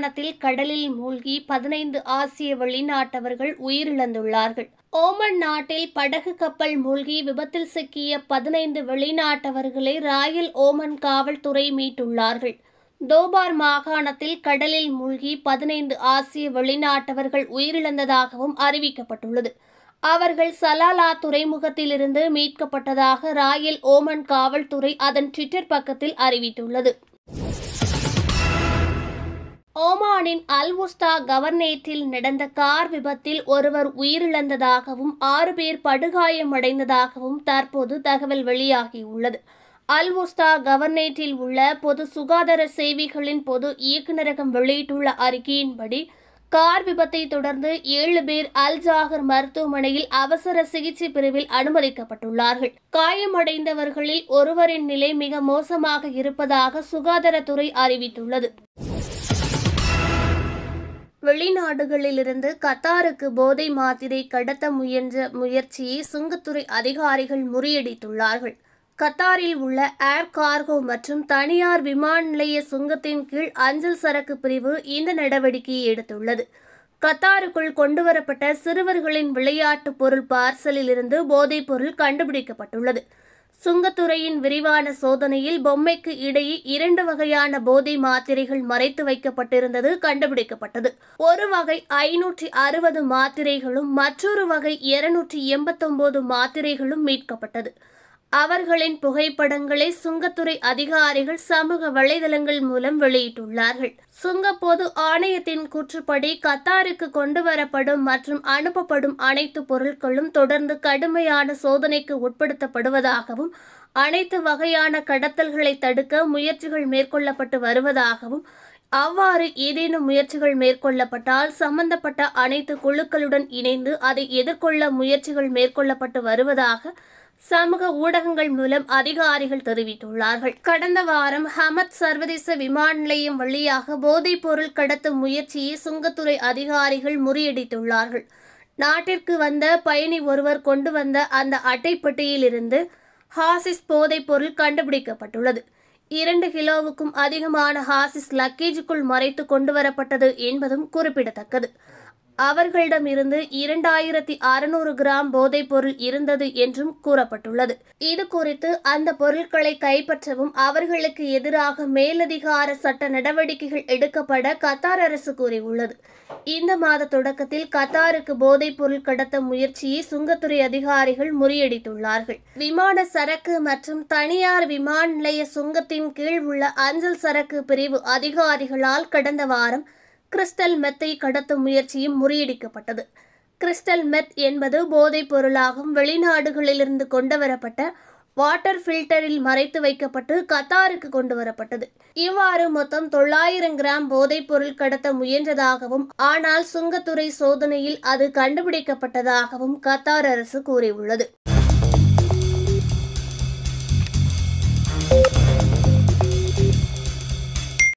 மாகாணத்தில் கடலில் மூழ்கி பதினைந்து ஆசிய வெளிநாட்டவர்கள் உயிரிழந்துள்ளார்கள் ஓமன் நாட்டில் படகு கப்பல் மூழ்கி விபத்தில் சிக்கிய பதினைந்து வெளிநாட்டவர்களை ராயல் ஓமன் காவல்துறை மீட்டுள்ளார்கள் தோபார் மாகாணத்தில் கடலில் மூழ்கி பதினைந்து ஆசிய வெளிநாட்டவர்கள் உயிரிழந்ததாகவும் அறிவிக்கப்பட்டுள்ளது அவர்கள் சலாலா துறைமுகத்திலிருந்து மீட்கப்பட்டதாக ராயல் ஓமன் காவல்துறை அதன் ட்விட்டர் பக்கத்தில் அறிவித்துள்ளது ஓமானின் அல்வுஸ்தா கவர்னேட்டில் நடந்த கார் விபத்தில் ஒருவர் உயிரிழந்ததாகவும் ஆறு பேர் படுகாயமடைந்ததாகவும் தற்போது தகவல் வெளியாகியுள்ளது அல்வுஸ்தா கவர்னேட்டில் உள்ள பொது சுகாதார சேவைகளின் பொது இயக்குநரகம் வெளியிட்டுள்ள அறிக்கையின்படி கார் விபத்தை தொடர்ந்து ஏழு பேர் அல் ஜாகர் மருத்துவமனையில் அவசர சிகிச்சை பிரிவில் அனுமதிக்கப்பட்டுள்ளார்கள் காயமடைந்தவர்களில் ஒருவரின் நிலை மிக மோசமாக இருப்பதாக சுகாதாரத்துறை அறிவித்துள்ளது வெளிநாடுகளிலிருந்து கத்தாருக்கு போதை மாத்திரை கடத்த முயன்ற முயற்சியை சுங்கத்துறை அதிகாரிகள் முறியடித்துள்ளார்கள் கத்தாரில் உள்ள ஏர் கார்கோ மற்றும் தனியார் விமான நிலைய சுங்கத்தின் கீழ் அஞ்சல் சரக்கு பிரிவு இந்த நடவடிக்கையை எடுத்துள்ளது கத்தாருக்குள் கொண்டுவரப்பட்ட சிறுவர்களின் விளையாட்டு பொருள் பார்சலில் இருந்து போதைப் பொருள் கண்டுபிடிக்கப்பட்டுள்ளது சுங்கத்துறையின் விரிவான சோதனையில் பொம்மைக்கு இடையே இரண்டு வகையான போதை மாத்திரைகள் மறைத்து வைக்கப்பட்டிருந்தது கண்டுபிடிக்கப்பட்டது ஒரு வகை ஐநூற்றி அறுபது மாத்திரைகளும் மற்றொரு வகை இருநூற்றி எண்பத்தொன்பது மாத்திரைகளும் மீட்கப்பட்டது அவர்களின் புகைப்படங்களை சுங்கத்துறை அதிகாரிகள் சமூக வலைதளங்கள் மூலம் வெளியிட்டுள்ளார்கள் சுங்க பொது ஆணையத்தின் கூற்றுப்படி கத்தாருக்கு கொண்டு வரப்படும் மற்றும் அனுப்பப்படும் அனைத்து பொருட்களும் தொடர்ந்து கடுமையான சோதனைக்கு உட்படுத்தப்படுவதாகவும் அனைத்து வகையான கடத்தல்களை தடுக்க முயற்சிகள் மேற்கொள்ளப்பட்டு வருவதாகவும் அவ்வாறு ஏதேனும் முயற்சிகள் மேற்கொள்ளப்பட்டால் சம்பந்தப்பட்ட அனைத்து குழுக்களுடன் இணைந்து அதை எதிர்கொள்ள முயற்சிகள் மேற்கொள்ளப்பட்டு வருவதாக சமூக ஊடகங்கள் மூலம் அதிகாரிகள் தெரிவித்துள்ளார்கள் கடந்த வாரம் ஹமத் சர்வதேச விமான நிலையம் வழியாக போதைப் பொருள் கடத்தும் முயற்சியை சுங்கத்துறை அதிகாரிகள் முறியடித்துள்ளார்கள் நாட்டிற்கு வந்த பயணி ஒருவர் கொண்டு வந்த அந்த அட்டைப்பெட்டியிலிருந்து ஹாசிஸ் போதைப் பொருள் கண்டுபிடிக்கப்பட்டுள்ளது இரண்டு கிலோவுக்கும் அதிகமான ஹாசிஸ் லக்கேஜுக்குள் மறைத்து கொண்டு வரப்பட்டது என்பதும் குறிப்பிடத்தக்கது அவர்களிடமிருந்து இரண்டாயிரத்தி அறுநூறு கிராம் போதைப் பொருள் இருந்தது என்றும் கூறப்பட்டுள்ளது இது குறித்து அந்த பொருட்களை கைப்பற்றவும் அவர்களுக்கு எதிராக மேலதிகார சட்ட நடவடிக்கைகள் எடுக்கப்பட கத்தார் அரசு கூறியுள்ளது இந்த மாத தொடக்கத்தில் கத்தாருக்கு போதைப் பொருள் கடத்த முயற்சியை சுங்கத்துறை அதிகாரிகள் முறியடித்துள்ளார்கள் விமான சரக்கு மற்றும் தனியார் விமான நிலைய சுங்கத்தின் கீழ் உள்ள அஞ்சல் சரக்கு பிரிவு அதிகாரிகளால் கடந்த வாரம் கிறிஸ்டல் மெத்தை கடத்தும் முயற்சியும் முறியடிக்கப்பட்டது கிறிஸ்டல் மெத் என்பது போதைப் பொருளாகும் வெளிநாடுகளிலிருந்து கொண்டுவரப்பட்ட வாட்டர் ஃபில்டரில் மறைத்து வைக்கப்பட்டு கத்தாருக்கு கொண்டு வரப்பட்டது இவ்வாறு மொத்தம் தொள்ளாயிரம் கிராம் போதைப் பொருள் கடத்த முயன்றதாகவும் ஆனால் சுங்கத்துறை சோதனையில் அது கண்டுபிடிக்கப்பட்டதாகவும் கத்தார் அரசு கூறியுள்ளது